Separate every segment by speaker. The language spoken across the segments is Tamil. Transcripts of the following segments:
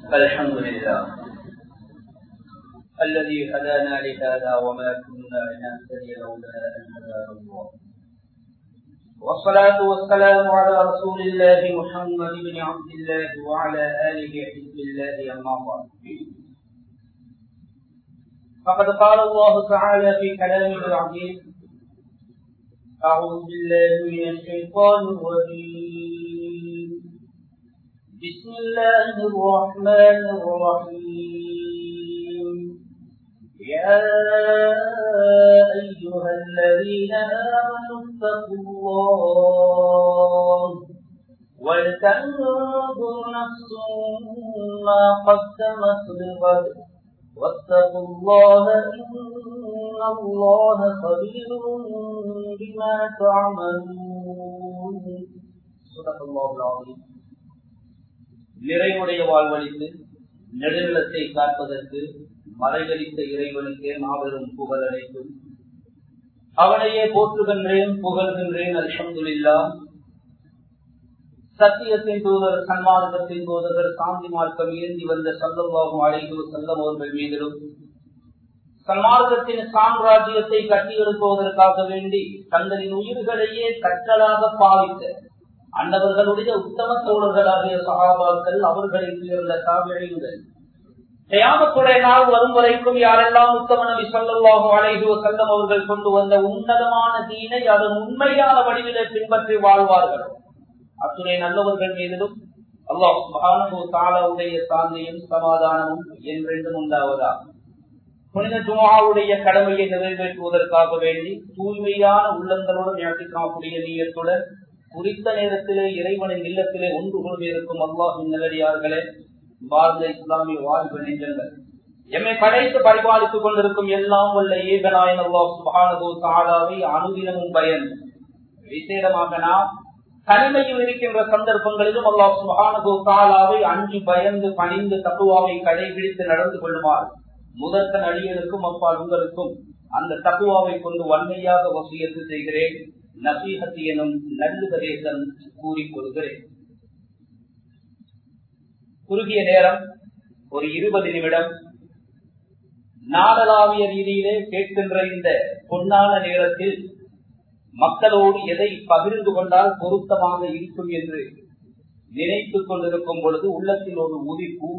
Speaker 1: الحمد لله الذي هدانا لهذا وما كنا لنهتدي لولا ان هدانا الله والصلاة والسلام على رسول الله محمد بن عبد الله وعلى آله حزب الله أما بعد فقد قال الله تعالى في كلامه العظيم أعوذ بالله من الشيطان الرجيم بسم الله الرحمن الرحيم يا أيها الذين آمنوا اتقوا الله ولتنظر نفس ما قدمت لغد واتقوا الله إن الله خبير بما تعملون صدق الله العظيم நிறைவுடைய வாழ்வழித்து நெடுநிலத்தை காப்பதற்கு மறைகளித்த இறைவனுக்கே மாபெரும் புகழ் அனைத்தும் அவனையே போற்றுகின்றேன் புகழ்கின்றேன் அல்ஹம்துலில்லா சத்தியத்தின் தூதர் சன்மார்க்கத்தின் தூதர் சாந்தி மார்க்கம் ஏந்தி வந்த சல்லவாகும் அழைப்பு செல்லம் அவர்கள் மீதிலும் சன்மார்க்கத்தின் சாம்ராஜ்யத்தை கட்டியெழுப்புவதற்காக வேண்டி தங்களின் உயிர்களையே கற்றலாக பாவித்த அந்தவர்களுடைய உத்தம தோழர்களாகிய சகாபாக்கள் அவர்களை சேர்ந்த காவிழைகள் தயாமத்துடைய நாள் வரும் வரைக்கும் யாரெல்லாம் உத்தம நபி சொல்லல்லாஹும் அழைகு செல்லம் அவர்கள் கொண்டு வந்த உன்னதமான தீனை அதன் உண்மையான வடிவிலே பின்பற்றி வாழ்வார்கள் அத்துணை நல்லவர்கள் மீதிலும் அல்லாஹ் மகானு தாலாவுடைய சாந்தியும் சமாதானமும் என்றென்றும் உண்டாவதா புனித ஜுமாவுடைய கடமையை நிறைவேற்றுவதற்காக வேண்டி தூய்மையான உள்ளங்களுடன் ஞாட்டிக்காக்கூடிய நீயத்துடன் குறித்த நேரத்திலே இறைவனின் இல்லத்திலே ஒன்று கொள்விருக்கும் அல்லாஹின் நல்லடியார்களே பாரத இஸ்லாமிய வாழ்வு நெஞ்சங்கள் எம்மை படைத்து பரிபாலித்துக் கொண்டிருக்கும் எல்லாம் வல்ல ஏகநாயன் அல்லாஹ் சுபானகோ தாலாவை அனுதினமும் பயன் விசேடமாக நாம் தனிமையில் இருக்கின்ற சந்தர்ப்பங்களிலும் அல்லாஹ் சுபானகோ தாலாவை அஞ்சு பயந்து பணிந்து தப்புவாவை கடைபிடித்து நடந்து கொள்ளுமாறு முதற்கன் அடியலுக்கும் அப்பால் உங்களுக்கும் அந்த தப்புவாவை கொண்டு வன்மையாக வசியத்து செய்கிறேன் நசீகத்து எனும் நல்லுபதேசம் கூறிக்கொள்கிறேன் குறுகிய நேரம் ஒரு இருபது நிமிடம் நாடளாவிய ரீதியிலே கேட்கின்ற இந்த பொன்னான நேரத்தில் மக்களோடு எதை பகிர்ந்து கொண்டால் பொருத்தமாக இருக்கும் என்று நினைத்துக் கொண்டிருக்கும் பொழுது உள்ளத்தில் ஒரு உதிப்பு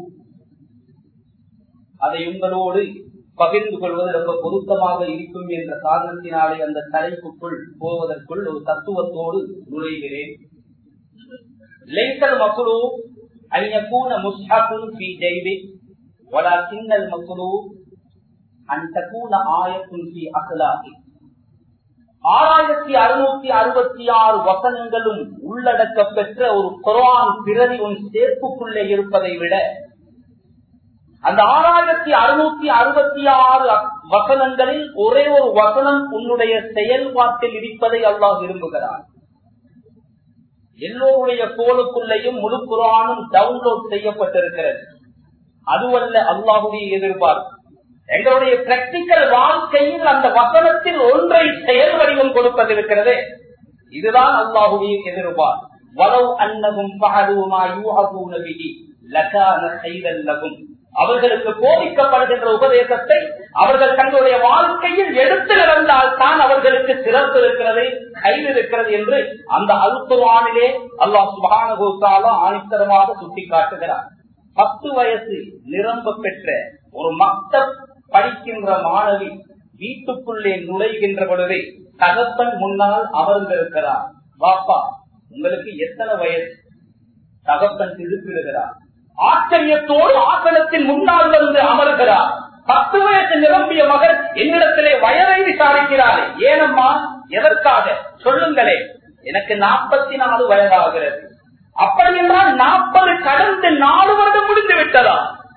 Speaker 1: அதை உங்களோடு பகிர்ந்து கொள்வது ரொம்ப பொருத்தமாக இருக்கும் என்ற காரணத்தினாலே அந்த தலைப்புக்குள் போவதற்குள் ஒரு தத்துவத்தோடு நுழைகிறேன் லைசல் மக்குழு أن يكون مصحف في جيبك ولكن المطلوب أن تكون آية في أخلاقك ஆறாயிரத்தி அறுநூத்தி அறுபத்தி ஆறு வசனங்களும் உள்ளடக்க பெற்ற ஒரு குரான் பிறவி உன் சேர்ப்புக்குள்ளே இருப்பதை விட அந்த ஆறாயிரத்தி அறுநூத்தி அறுபத்தி ஆறு வசனங்களில் ஒரே ஒரு வசனம் உன்னுடைய செயல்பாட்டில் இருப்பதை அல்லாஹ் விரும்புகிறார் எல்லோருடைய போனுக்குள்ளேயும் முழு குரானும் டவுன்லோட் செய்யப்பட்டிருக்கிறது அதுவல்ல அல்லாஹுடைய எதிர்பார்ப்பு எங்களுடைய பிராக்டிக்கல் வாழ்க்கையில் அந்த வசனத்தில் ஒன்றை செயல் வடிவம் கொடுப்பதிருக்கிறது இதுதான் அல்லாஹுடைய எதிர்பார்ப்பு வலவு அன்னகும் பகதுமா யூஹபூன விதி லகான செய்தல்லகும் அவர்களுக்கு போதிக்கப்படுகின்ற உபதேசத்தை அவர்கள் தங்களுடைய வாழ்க்கையில் எடுத்து நடந்தால் தான் அவர்களுக்கு சிறப்பு இருக்கிறது கையில் இருக்கிறது என்று அந்த அல்குவானிலே அல்லாஹ் சுபானுகோசாலும் ஆணித்தரமாக சுட்டிக்காட்டுகிறார் பத்து வயசு நிரம்ப பெற்ற ஒரு மக்த படிக்கின்ற மாணவி வீட்டுக்குள்ளே நுழைகின்ற பொழுது தகப்பன் முன்னால் அமர்ந்திருக்கிறார் பாப்பா உங்களுக்கு எத்தனை வயசு தகப்பன் திருப்பிடுகிறார் ஆச்சரியத்தோடு ஆசனத்தின் முன்னால் வந்து அமர்கிறார் பத்து வயசு நிரம்பிய மகன் என்னிடத்திலே வயதை விசாரிக்கிறாரே ஏனம்மா எதற்காக சொல்லுங்களே எனக்கு நாற்பத்தி நாலு வயதாகிறது அப்படி என்றால் நாற்பது கடந்து நாலு வருடம் முடிந்து விட்டதா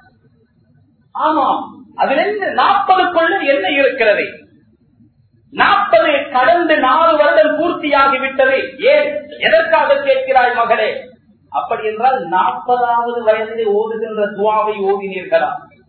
Speaker 1: ஆமாம் அதில் என்ன நாற்பதுக்குள்ள என்ன இருக்கிறது நாற்பது கடந்து நாலு வருடம் பூர்த்தியாகி விட்டது ஏன் எதற்காக கேட்கிறாய் மகளே அப்படி என்றால் நாற்பதாவது வயதிலே ஓதுகின்ற துவாவை ஓதினீர்களா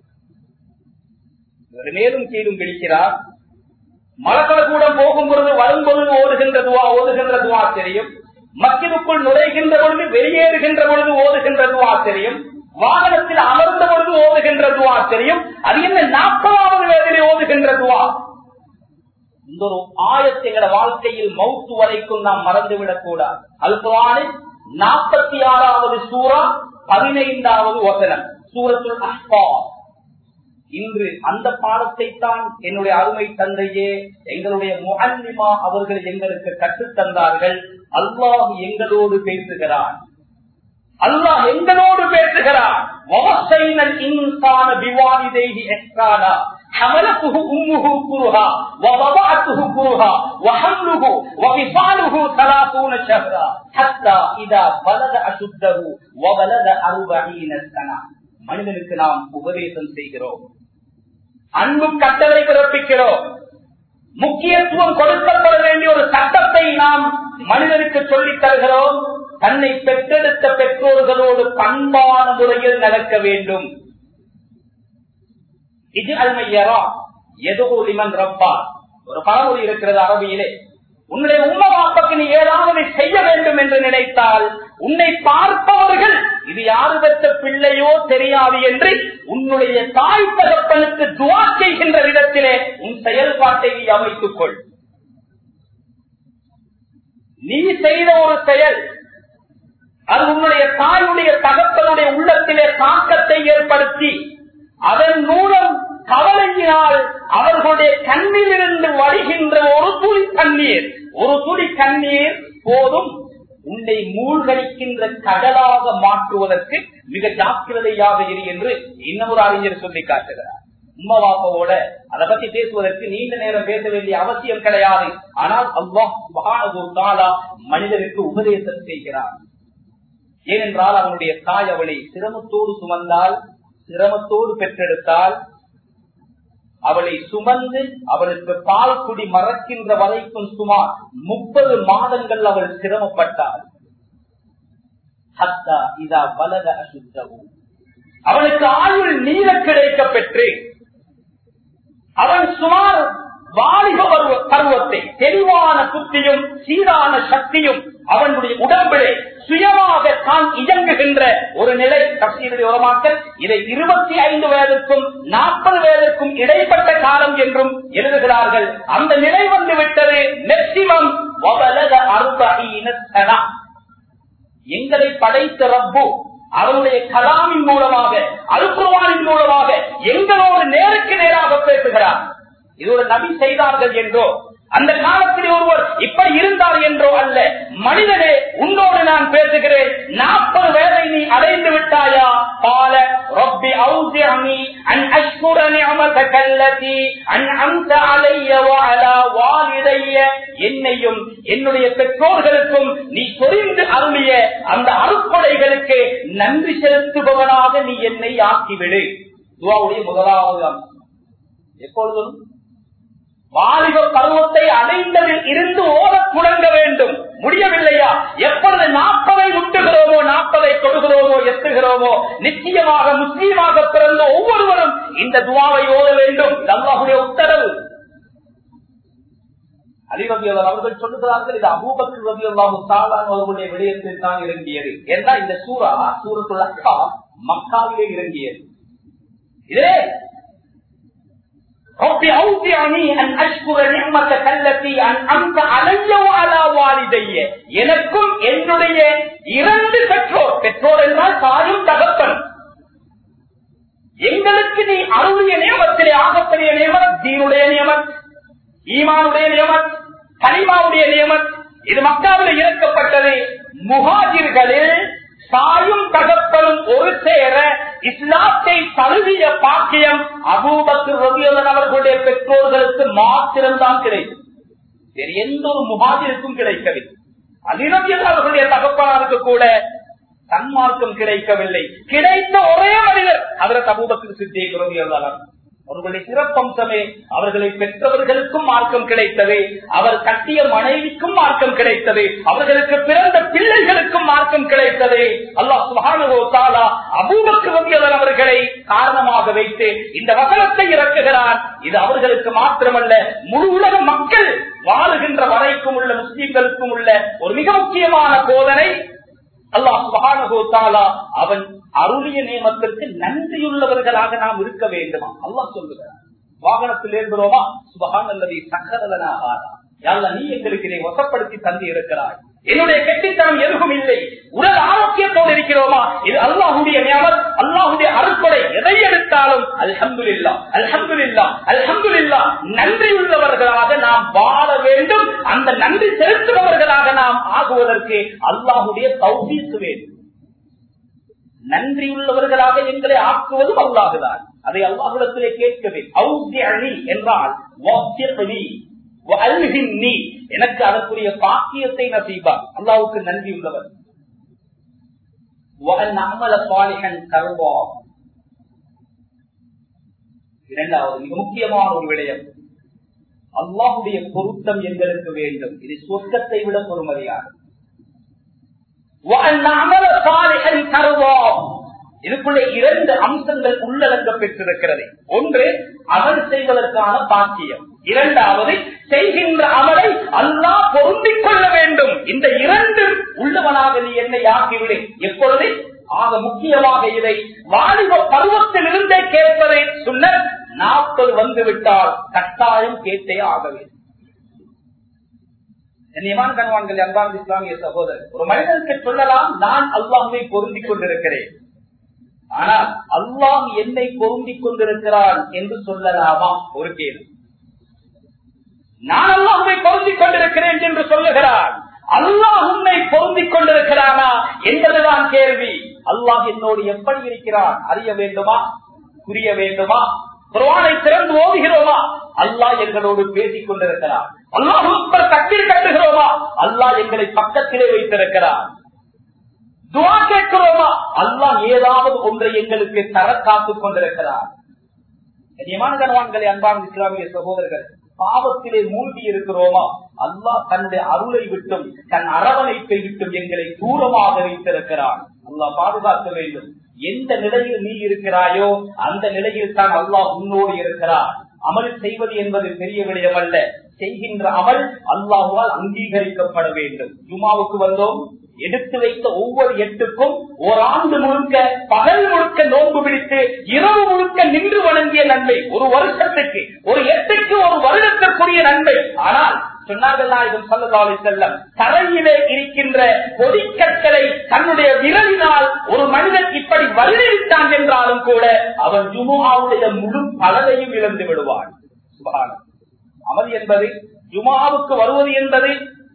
Speaker 1: மேலும் கீழும் பிடிக்கிறார் மலக்கல கூட போகும் பொழுது வரும் பொழுது ஓடுகின்ற துவா ஓதுகின்ற துவா தெரியும் மக்கினுக்குள் நுழைகின்ற பொழுது வெளியேறுகின்ற பொழுது ஓதுகின்ற துவா தெரியும் வாகனத்தில் அமர்ந்த பொழுது ஓதுகின்ற துவா தெரியும் அது என்ன நாற்பதாவது வேதிலே ஓதுகின்ற துவா இந்த ஒரு ஆயத்தை எங்களோட வாழ்க்கையில் மௌத்து வரைக்கும் நாம் மறந்துவிடக் கூடாது அல்குவானில் நாற்பத்தி ஆறாவது சூறா பதினைந்தாவது வசனம் சூரத்துல் அஹ்பா இன்று அந்த பாடத்தை தான் என்னுடைய அருமை தந்தையே எங்களுடைய முகன்னிமா அவர்கள் எங்களுக்கு கற்றுத் தந்தார்கள் அல்லாஹ் எங்களோடு பேசுகிறான் அல்லாஹ் எங்களோடு பேசுகிறான் இன்சான விவாதிதேகி எஸ்ரானா حملته أمه كرها ووضعته كرها وحمله وفصاله ثلاثون شهرا حتى إذا بلغ أشده وبلغ أربعين سنة மனிதனுக்கு நாம் உபதேசம் செய்கிறோம் அன்பு கட்டளை பிறப்பிக்கிறோம் முக்கியத்துவம் கொடுக்கப்பட வேண்டிய ஒரு சட்டத்தை நாம் மனிதனுக்கு சொல்லித் தருகிறோம் தன்னை பெற்றெடுத்த பெற்றோர்களோடு பண்பான முறையில் நடக்க வேண்டும் இது அல்மையரா எதோ லிமன் ரப்பா ஒரு பழமொழி இருக்கிறது அரபியிலே உன்னுடைய உண்மை வாப்பக்கு நீ ஏதாவது செய்ய வேண்டும் என்று நினைத்தால் உன்னை பார்ப்பவர்கள் இது யாரு பெற்ற பிள்ளையோ தெரியாது என்று உன்னுடைய தாய் தகப்பனுக்கு துவா செய்கின்ற விதத்திலே உன் செயல்பாட்டை நீ அமைத்துக் கொள் நீ செய்த ஒரு செயல் அது உன்னுடைய தாயுடைய தகப்பனுடைய உள்ளத்திலே தாக்கத்தை ஏற்படுத்தி அதன் மூலம் கவலையினால் அவர்களுடைய கண்ணிலிருந்து வடிகின்ற ஒரு துளி தண்ணீர் ஒரு துளி தண்ணீர் போதும் உன்னை மூழ்கடிக்கின்ற கடலாக மாற்றுவதற்கு மிக ஜாக்கிரதையாக இரு என்று இன்னொரு அறிஞர் சொல்லி காட்டுகிறார் உம்மவாப்பாவோட அதை பத்தி பேசுவதற்கு நீண்ட நேரம் பேச வேண்டிய அவசியம் கிடையாது ஆனால் அல்லாஹ் மனிதனுக்கு உபதேசம் செய்கிறார் ஏனென்றால் அவனுடைய தாய் அவளை சிரமத்தோடு சுமந்தால் சிரமத்தோடு பெற்றெடுத்தால் அவளை சுமந்து அவளுக்கு பால் குடி மறக்கின்ற வரைக்கும் சுமார் முப்பது மாதங்கள் அவள் சிரமப்பட்டாள் இதா வலக அசுத்தவும் அவனுக்கு ஆயுள் நீர கிடைக்க பெற்று அவன் சுமார் வாலிப பருவத்தை தெளிவான புத்தியும் சீரான சக்தியும் அவனுடைய உடம்பிலே சுயமாக தான் இயங்குகின்ற ஒரு நிலை தப்சீருடைய உரமாக்கல் இதை இருபத்தி ஐந்து வயதுக்கும் நாற்பது வயதுக்கும் இடைப்பட்ட காலம் என்றும் எழுதுகிறார்கள் அந்த நிலை வந்து விட்டது மேக்சிமம் எங்களை படைத்த ரப்பு அவருடைய கலாமின் மூலமாக அல்குவானின் மூலமாக எங்களோடு நேருக்கு நேராக பேசுகிறார் இது ஒரு நபி செய்தார்கள் என்றோ அந்த காலத்தில் ஒருவர் இப்படி இருந்தார் என்றோ அல்ல மனிதனே உன்னோடு நான் பேசுகிறேன் நாற்பது வயதை நீ அடைந்து விட்டாயா பால ரப்பி அவுசியமி அன் அஷ்குரனி அமதகல்லதி அன் அம்ச அலைய வாலா வாலிதைய என்னையும் என்னுடைய பெற்றோர்களுக்கும் நீ சொரிந்து அருளிய அந்த அருப்படைகளுக்கு நன்றி செலுத்துபவனாக நீ என்னை ஆக்கிவிடு துவாவுடைய முதலாவது அம்சம் எப்பொழுதும் வாலிப பருவத்தை அடைந்ததில் இருந்து ஓத தொடங்க வேண்டும் முடியவில்லையா எப்பொழுது நாற்பதை முட்டுகிறோமோ நாற்பதை தொடுகிறோமோ எத்துகிறோமோ நிச்சயமாக முஸ்லீமாக பிறந்த ஒவ்வொருவரும் இந்த துவாவை ஓத வேண்டும் அல்லாஹுடைய உத்தரவு அலிரபியவர் அவர்கள் சொல்லுகிறார்கள் இது அபூபக்கர் ரபி அல்லாஹு சாலான் அவர்களுடைய விடயத்தில் தான் இறங்கியது என்றால் இந்த சூறா சூரத்துள்ள அக்கா மக்காவிலே இறங்கியது இதே رب أوزعني أن أشكر نعمتك التي أنعمت علي وعلى والدي எனக்கும் என்னுடைய இரண்டு பெற்றோர் பெற்றோர் என்றால் தாயும் தகப்பன் எங்களுக்கு நீ அருளிய நியமத்திலே ஆகப்பெரிய நியமம் தீனுடைய நியமம் ஈமானுடைய நியமம் கனிமாவுடைய நியமம் இது மக்காவில் இறக்கப்பட்டது முகாஜிர்களில் தாயும் தகப்பனும் ஒரு சேர இஸ்லாத்தை தழுவிய பாக்கியம் அபூபத்து ரவியலன் அவர்களுடைய பெற்றோர்களுக்கு மாத்திரம்தான் கிடைக்கும் வேறு எந்த ஒரு முகாஜிற்கும் கிடைக்கவில்லை அதிரவியல் அவர்களுடைய தகப்பனாருக்கு கூட தன்மார்க்கம் கிடைக்கவில்லை கிடைத்த ஒரே மனிதர் அதில் அபூபத்து சித்திய ரவியல்லாளர் அவர்களுடைய சிறப்பம்சமே அவர்களை பெற்றவர்களுக்கும் மார்க்கம் கிடைத்தது அவர் கட்டிய மனைவிக்கும் மார்க்கம் கிடைத்தது அவர்களுக்கு பிறந்த பிள்ளைகளுக்கும் மார்க்கம் கிடைத்தது அல்லாஹ் சுகானுகோ தாலா அபூபக்கு வங்கியவர் அவர்களை காரணமாக வைத்து இந்த வசனத்தை இறக்குகிறார் இது அவர்களுக்கு மாத்திரமல்ல முழு உலக மக்கள் வாழுகின்ற வரைக்கும் உள்ள முஸ்லீம்களுக்கும் உள்ள ஒரு மிக முக்கியமான போதனை அல்லாஹ் சுகானுகோ தாலா அவன் அருளிய நியமத்திற்கு நன்றியுள்ளவர்களாக நாம் இருக்க வேண்டுமா அல்லாஹ் சொல்லுகிறார் வாகனத்தில் ஏற்படுவோமா சுபகான் அல்லது சக்கரலனா ஆதா யாழ்லா நீ எங்களுக்கு இதை வசப்படுத்தி தந்து இருக்கிறாய் என்னுடைய கெட்டித்தனம் எதுவும் இல்லை உடல் ஆரோக்கியத்தோடு இருக்கிறோமா இது அல்லாஹுடைய நியமம் அல்லாஹுடைய அருட்கொடை எதை எடுத்தாலும் அல்ஹம்துலில்லா அல்ஹம்துலில்லா அல்ஹம்துலில்லா நன்றி உள்ளவர்களாக நாம் வாழ வேண்டும் அந்த நன்றி செலுத்துபவர்களாக நாம் ஆகுவதற்கு அல்லாஹுடைய தௌபீசு வேண்டும் நன்றியுள்ளவர்களாக எங்களை ஆக்குவதும் அல்லாஹுதான் அதை அல்லாஹுடத்திலே கேட்கவே அவுத்தி அணி என்றால் நீ எனக்கு அதற்குரிய பாக்கியத்தை நசீபா அல்லாவுக்கு நன்றி உள்ளவர் இரண்டாவது மிக முக்கியமான ஒரு விடயம் அல்லாஹுடைய பொருத்தம் எங்களுக்கு வேண்டும் இது சொர்க்கத்தை விட பொறுமதியானது இதுக்குள்ளே இரண்டு அம்சங்கள் உள்ளடங்க பெற்றிருக்கிறது ஒன்று அமல் செய்வதற்கான பாக்கியம் இரண்டாவது செய்கின்ற அமலை அல்லாஹ் பொருந்திக் கொள்ள வேண்டும் இந்த இரண்டு உள்ளவனாக நீ என்னை ஆக்கிவிடு எப்பொழுது ஆக முக்கியமாக இதை வாலிப பருவத்தில் இருந்தே கேட்பதை சொன்ன நாட்கள் வந்துவிட்டால் கட்டாயம் கேட்டே ஆக வேண்டும் கண்ணியமான கண்வான்கள் அன்பார்ந்த இஸ்லாமிய சகோதரர் ஒரு மனிதனுக்கு சொல்லலாம் நான் அல்லாஹுவை பொருந்திக் கொண்டிருக்கிறேன் ஆனால் அல்லாஹ் என்னை பொருந்திக் கொண்டிருக்கிறான் என்று சொல்லலாமா ஒரு கேள்வி நான் அல்லாஹுவை பொருந்திக் கொண்டிருக்கிறேன் என்று சொல்லுகிறான் அல்லாஹ் உன்னை பொருந்திக் கொண்டிருக்கிறானா என்பதுதான் கேள்வி அல்லாஹ் என்னோடு எப்படி இருக்கிறான் அறிய வேண்டுமா புரிய வேண்டுமா குரானை திறந்து ஓதுகிறோமா அல்லாஹ் எங்களோடு பேசிக் கொண்டிருக்கிறார் அல்லாஹ் தண்ணீர் கட்டுகிறோமா அல்லாஹ் எங்களை பக்கத்திலே வைத்திருக்கிறார் துவா கேட்கிறோமா அல்லாஹ் ஏதாவது ஒன்றை எங்களுக்கு தர காத்துக் கொண்டிருக்கிறார் கண்ணியமான கணவான்களை அன்பான இஸ்லாமிய சகோதரர்கள் பாவத்திலே மூழ்கி இருக்கிறோமா அல்லாஹ் தன்னுடைய அருளை விட்டும் தன் அரவணைப்பை விட்டும் எங்களை தூரமாக வைத்திருக்கிறான் அல்லாஹ் பாதுகாக்க வேண்டும் எந்த நிலையில் நீ இருக்கிறாயோ அந்த நிலையில் தான் அல்லாஹ் உன்னோடு இருக்கிறார் அமல் செய்வது என்பது பெரிய விடயம் அல்ல செய்கின்ற அமல் அல்லாஹுவால் அங்கீகரிக்கப்பட வேண்டும் ஜுமாவுக்கு வந்தோம் எடுத்து வைத்த ஒவ்வொரு எட்டுக்கும் ஓராண்டு முழுக்க பகல் முழுக்க நோன்பு பிடித்து இரவு முழுக்க நின்று வணங்கிய நன்மை ஒரு வருஷத்துக்கு ஒரு எட்டுக்கு ஒரு வருடத்திற்குரிய நன்மை ஆனால் சொன்னார்கள் நாயகம் சல்லதாவை செல்லம் தரையிலே இருக்கின்ற பொடிக்கற்களை தன்னுடைய விரலினால் ஒரு மனிதன் இப்படி வருடிவிட்டான் என்றாலும் கூட அவன் ஜுமுகாவுடைய முழு பலனையும் இழந்து விடுவான் சுபானம் அமல் என்பது ஜுமாவுக்கு வருவது என்பது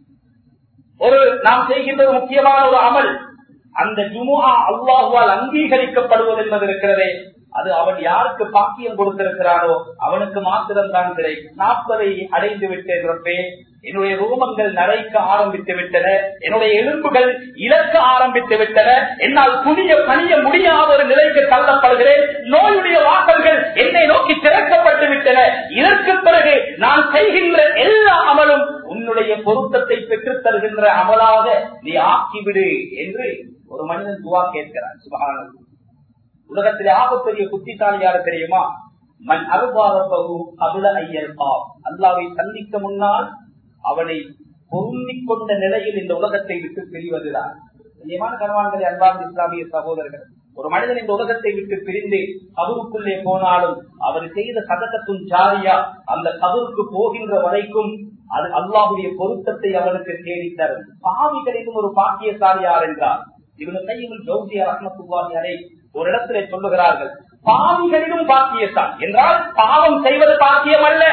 Speaker 1: ஒரு நாம் செய்கின்ற ஒரு முக்கியமான ஒரு அமல் அந்த ஜுமுஹா அல்லாஹுவால் அங்கீகரிக்கப்படுவது என்பது இருக்கிறதே அது அவன் யாருக்கு பாக்கியம் கொடுத்திருக்கிறானோ அவனுக்கு மாத்திரம் தான் கிடைக்கும் நாற்பதை அடைந்து விட்டேன் ரப்பே என்னுடைய ரோமங்கள் நரைக்க ஆரம்பித்து விட்டன என்னுடைய எலும்புகள் இழக்க ஆரம்பித்து விட்டன என்னால் புனிய பணிய முடியாத ஒரு நிலைக்கு தள்ளப்படுகிறேன் நோயுடைய வாசல்கள் என்னை நோக்கி திறக்கப்பட்டு விட்டன இதற்கு பிறகு நான் செய்கின்ற எல்லா அமலும் உன்னுடைய பொருத்தத்தை பெற்றுத் தருகின்ற அமலாக நீ ஆக்கிவிடு என்று ஒரு மனிதன் துவா கேட்கிறான் சுபகானம் உலகத்திலே ஆகப்பெரிய புத்திசாலி யாரு தெரியுமா மண் அருபாரப்பகு அபுல ஐயர் பாவ் அல்லாவை சந்திக்க முன்னால் அவனை பொருந்திக் கொண்ட நிலையில் இந்த உலகத்தை விட்டு பிரிவதுதான் நியமான கணவான்களை அன்பார்ந்த இஸ்லாமிய சகோதரர்கள் ஒரு மனிதன் இந்த உலகத்தை விட்டு பிரிந்து கபருக்குள்ளே போனாலும் அவர் செய்த சதகத்தும் ஜாரியா அந்த கபருக்கு போகின்ற வரைக்கும் அது அல்லாஹுடைய பொருத்தத்தை அவனுக்கு தேடித்தரும் பாவிகளிலும் ஒரு பாக்கியசாலி யார் என்றார் இவங்க கையில் ஜோசியா ரத்னத்துவாமி அறை ஒரு இடத்திலே சொல்லுகிறார்கள் பாவிகளிலும் பாக்கியத்தான் என்றால் பாவம் செய்வது பாக்கியம் அல்ல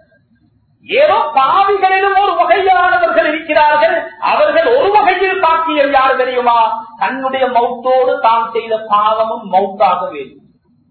Speaker 1: ஏதோ பாவிகளிலும் ஒரு வகையானவர்கள் இருக்கிறார்கள் அவர்கள் ஒரு வகையில் பாக்கியம் யார் தெரியுமா தன்னுடைய மௌத்தோடு தான் செய்த பாவமும் மௌத்தாக வேண்டும்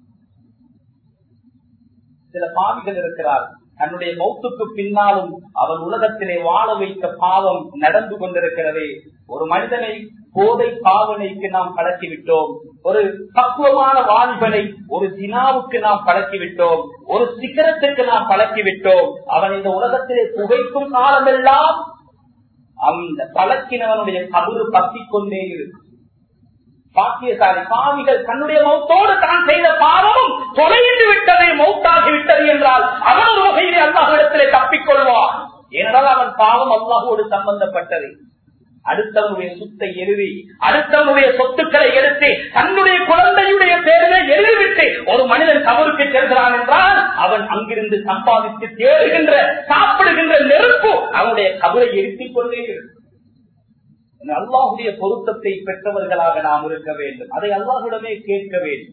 Speaker 1: சில பாவிகள் இருக்கிறார்கள் தன்னுடைய மௌத்துக்கு பின்னாலும் அவன் உலகத்திலே வாழ வைத்த பாவம் நடந்து கொண்டிருக்கிறதே ஒரு மனிதனை போதை பாவனைக்கு நாம் பழக்கிவிட்டோம் ஒரு பக்குவமான வாலிபனை ஒரு தினாவுக்கு நாம் பழக்கிவிட்டோம் ஒரு சிகரத்துக்கு நாம் பழக்கிவிட்டோம் அவன் இந்த உலகத்திலே புகைக்கும் காலமெல்லாம் அந்த பழக்கினவனுடைய கபரு பத்திக் கொண்டே இருக்கும் பாக்கியசாலி பாவிகள் தன்னுடைய மௌத்தோடு தான் செய்த பாவமும் தொலைந்து விட்டது மௌத்தாகி விட்டது என்றால் அவன் ஒரு வகையிலே அல்லாஹிடத்திலே தப்பிக்கொள்வான் ஏனென்றால் அவன் பாவம் அல்லாஹோடு சம்பந்தப்பட்டது அடுத்தவனுடைய சொத்தை எழுதி அடுத்தவனுடைய சொத்துக்களை எடுத்து தன்னுடைய குழந்தையுடைய பேரிலே எழுதிவிட்டு ஒரு மனிதன் தவறுக்கு செல்கிறான் என்றால் அவன் அங்கிருந்து சம்பாதித்து தேடுகின்ற சாப்பிடுகின்ற நெருப்பு அவனுடைய கபரை எரித்திக் கொண்டே இருக்கும் அல்லாஹுடைய பொருத்தத்தை பெற்றவர்களாக நாம் இருக்க வேண்டும் அதை அல்லாஹுடமே கேட்க வேண்டும்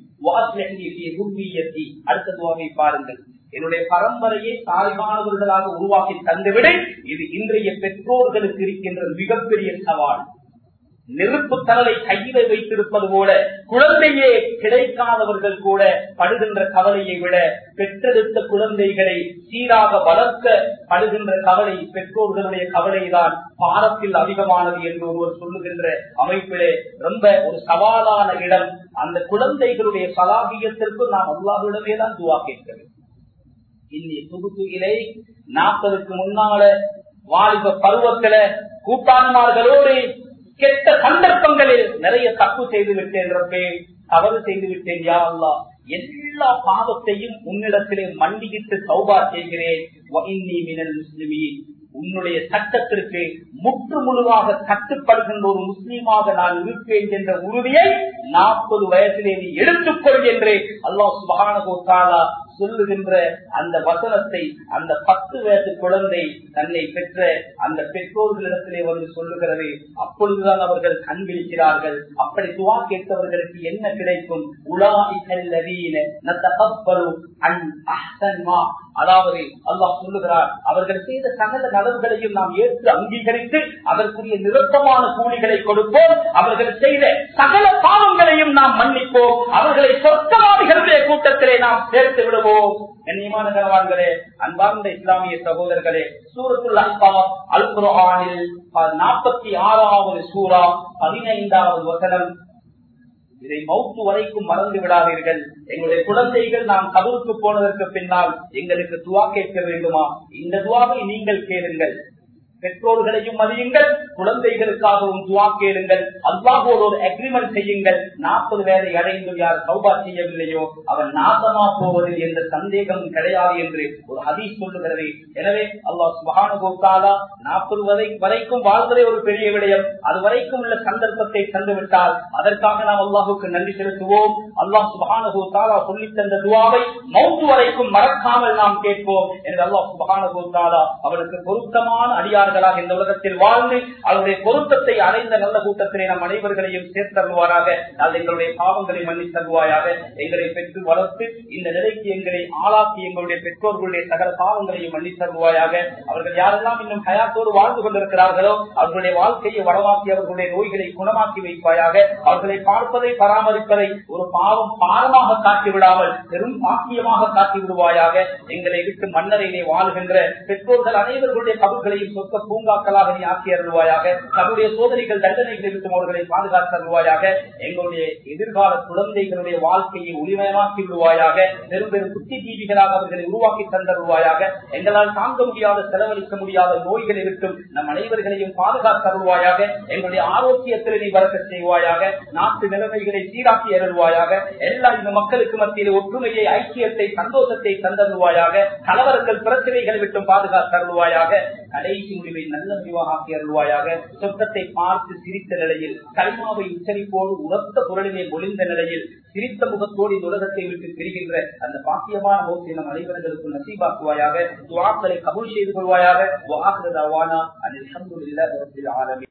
Speaker 1: அடுத்த துவாவை பாருங்கள் என்னுடைய பரம்பரையை தாய்மானவர்களாக உருவாக்கி தந்துவிட இது இன்றைய பெற்றோர்களுக்கு இருக்கின்ற மிகப்பெரிய சவால் நெருப்பு தரலை கையில வைத்திருப்பது போல குழந்தையே கிடைக்காதவர்கள் கூட படுகின்ற கவலையை விட பெற்றெடுத்த குழந்தைகளை சீராக வளர்க்க படுகின்ற கவலை பெற்றோர்களுடைய கவலைதான் பாரத்தில் அதிகமானது என்று ஒருவர் சொல்லுகின்ற அமைப்பிலே ரொம்ப ஒரு சவாலான இடம் அந்த குழந்தைகளுடைய சலாகியத்திற்கு நாம் அல்லாஹிடமே தான் துவா கேட்கிறது இன்னி புதுக்குயிலை நாற்பதுக்கு முன்னால வாலிப பருவத்துல கூட்டாண்மார்களோடு கெட்ட சந்தர்ப்பங்களில் நிறைய தப்பு செய்து விட்டேன் ரப்பே தவறு செய்து விட்டேன் யா அல்லா எல்லா பாவத்தையும் உன்னிடத்திலே மண்டிகிட்டு சௌபா செய்கிறேன் முஸ்லிமீன் உன்னுடைய சட்டத்திற்கு முற்று முழுவாக கட்டுப்படுகின்ற ஒரு முஸ்லீமாக நான் இருப்பேன் என்ற உறுதியை நாற்பது வயசிலே நீ எடுத்துக்கொள் என்று அல்லாஹ் சுபானகோத்தாலா சொல்லுகின்ற அந்த வசனத்தை அந்த பத்து வயசு குழந்தை தன்னை பெற்ற அந்த பெற்றோர்களிடத்திலே வந்து சொல்லுகிறது அப்பொழுதுதான் அவர்கள் கண்பிடிக்கிறார்கள் அப்படி துவா கேட்பவர்களுக்கு என்ன கிடைக்கும் அதாவது அல்லாஹ் சொல்லுகிறார் அவர்கள் செய்த சகல நலவுகளையும் நாம் ஏற்று அங்கீகரித்து அதற்குரிய நிறுத்தமான கூலிகளை கொடுப்போம் அவர்கள் செய்த சகல பாவங்களையும் நாம் மன்னிப்போம் அவர்களை சொர்க்கவாதிகளுடைய கூட்டத்திலே நாம் சேர்த்து விடுவோம் கண்ணியமான கனவான்களே அன்பார்ந்த இஸ்லாமிய சகோதரர்களே சூரத்துல் அஹ்பா அல் குரானில் நாற்பத்தி ஆறாவது சூறா பதினைந்தாவது வசனம் இதை மௌத்து வரைக்கும் மறந்து விடாதீர்கள் எங்களுடைய குழந்தைகள் நாம் கபருக்கு போனதற்கு பின்னால் எங்களுக்கு துவா கேட்க வேண்டுமா இந்த துவாவை நீங்கள் கேளுங்கள் பெற்றோர்களையும் மதியுங்கள் குழந்தைகளுக்காகவும் துவா கேளுங்கள் அல்லாஹோடு ஒரு அக்ரிமெண்ட் செய்யுங்கள் நாற்பது வேலை அடைந்து யார் சௌபா செய்யவில்லையோ அவன் நாசமா போவதில் எந்த சந்தேகமும் கிடையாது என்று ஒரு ஹதீஸ் சொல்லுகிறது எனவே அல்லாஹ் சுபானுகோத்தாலா நாற்பது வரை வரைக்கும் வாழ்வதே ஒரு பெரிய விடயம் அது வரைக்கும் உள்ள சந்தர்ப்பத்தை தந்துவிட்டால் அதற்காக நாம் அல்லாஹுக்கு நன்றி செலுத்துவோம் அல்லாஹ் சுபானுகோத்தாலா சொல்லி தந்த துவாவை மௌத்து வரைக்கும் மறக்காமல் நாம் கேட்போம் என்று அல்லாஹ் சுபானுகோத்தாலா அவனுக்கு பொருத்தமான அடியார் அடியார்களாக இந்த உலகத்தில் வாழ்ந்து அவருடைய பொருத்தத்தை அடைந்த நல்ல கூட்டத்திலே நம் அனைவர்களையும் சேர்த்தருவாராக அது எங்களுடைய பாவங்களை மன்னித் தருவாயாக எங்களை பெற்று வளர்த்து இந்த நிலைக்கு எங்களை ஆளாக்கி எங்களுடைய பெற்றோர்களுடைய சகல பாவங்களையும் மன்னித் தருவாயாக அவர்கள் யாரெல்லாம் இன்னும் ஹயாத்தோடு வாழ்ந்து கொண்டிருக்கிறார்களோ அவர்களுடைய வாழ்க்கையை வளமாக்கி அவர்களுடைய நோய்களை குணமாக்கி வைப்பாயாக அவர்களை பார்ப்பதை பராமரிப்பதை ஒரு பாவம் பாரமாக காட்டி விடாமல் பெரும் பாக்கியமாக காட்டி விடுவாயாக எங்களை விட்டு மன்னரையிலே வாழ்கின்ற பெற்றோர்கள் அனைவர்களுடைய கபுகளையும் சொத்த பூங்காக்களாக நீ ஆக்கி அருள்வாயாக தன்னுடைய சோதனைகள் தண்டனைகளை விட்டு அவர்களை பாதுகாத்து அருள்வாயாக எங்களுடைய எதிர்கால குழந்தைகளுடைய வாழ்க்கையை ஒளிமயமாக்கி விடுவாயாக பெரும் பெரும் புத்தி ஜீவிகளாக அவர்களை உருவாக்கி தந்தருவாயாக எங்களால் தாங்க முடியாத செலவழிக்க முடியாத நோய்களை விட்டும் நம் அனைவர்களையும் பாதுகாத்து அருள்வாயாக எங்களுடைய ஆரோக்கியத்தில் நீ வரக்க செய்வாயாக நாட்டு நிலைமைகளை சீராக்கி அருள்வாயாக எல்லா இந்த மக்களுக்கு மத்தியில் ஒற்றுமையை ஐக்கியத்தை சந்தோஷத்தை தந்தருவாயாக கலவரங்கள் பிரச்சனைகளை விட்டும் பாதுகாத்து அருள்வாயாக கடைசி முடிவை நல்ல முடிவாக ஆக்கி அருள்வாயாக சொர்க்கத்தை பார்த்து சிரித்த நிலையில் கல்மாவை உச்சரிப்போடு உரத்த குரலிலே ஒளிந்த நிலையில் சிரித்த முகத்தோடு இந்த உலகத்தை விட்டு பிரிகின்ற அந்த பாக்கியமான மோசை நம் அனைவர்களுக்கும் நசீபாக்குவாயாக துவாக்களை கபூல் செய்து கொள்வாயாக வாக்குறதாவானா அனில் அஹமதுல்லாஹி ரப்பில் ஆலமீன்